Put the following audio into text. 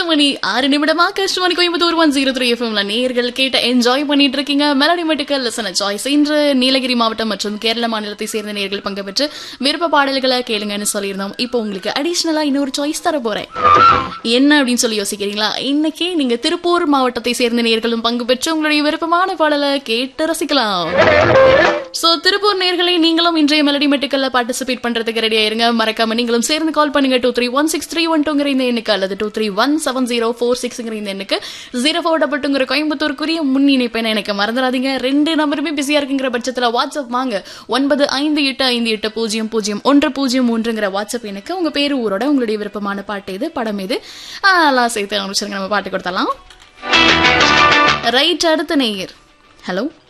மணி ஆறு நிமிடமா கஷ்டமணி கோயம்புத்தூர் ஒன் ஜீரோ த்ரீ எஃப்எம்ல நேர்கள் கேட்ட என்ஜாய் பண்ணிட்டு இருக்கீங்க மெலடி மெட்டுக்கல் லெசன சாய்ஸ் இன்று நீலகிரி மாவட்டம் மற்றும் கேரள மாநிலத்தை சேர்ந்த நேர்கள் பங்கு பெற்று விருப்ப பாடல்களை கேளுங்கன்னு சொல்லியிருந்தோம் இப்போ உங்களுக்கு அடிஷ்னலா இன்னொரு சாய்ஸ் தர போறேன் என்ன அப்படின்னு சொல்லி யோசிக்கிறீங்களா இன்னைக்கு நீங்க திருப்பூர் மாவட்டத்தை சேர்ந்த நேர்களும் பங்கு பெற்று உங்களுடைய விருப்பமான பாடலை கேட்டு ரசிக்கலாம் சோ திருப்பூர் நேர்களை நீங்களும் இன்றைய மெலடி மெட்டுக்கல்ல பார்ட்டிசிபேட் பண்றதுக்கு ரெடியா இருங்க மறக்காம நீங்களும் சேர்ந்து கால் பண்ணுங்க two three one six three one டூங்கிற இந்த எண்ணுக்கு அல்லது two three one seven zero four சிக்ஸ்ங்கிற இந்த எண்ணுக்கு ஜீரோ ஃபோர் டபுள் டூங்கிற கோயம்புத்தூருக்குரிய முன் இணைப்பை எனக்கு மறந்துடாதீங்க ரெண்டு நம்பருமே பிஸியா இருக்குங்கிற பட்சத்துல வாட்ஸ்அப் வாங்க ஒன்பது ஐந்து எட்டு ஐந்து எட்டு பூஜ்ஜியம் பூஜ்ஜியம் ஒன்று பூஜ்ஜியம் மூன்றுங்கிற வாட்ஸ்அப் எனக்கு உங்க பேரு ஊரோட உங்களுடைய விருப்பமான பாட்டு இது படம் இது எல்லாம் சேர்த்து ஆரம்பிச்சிருங்க நம்ம பாட்டு கொடுத்தலாம் ரைட் அடுத்த நேயர் ஹலோ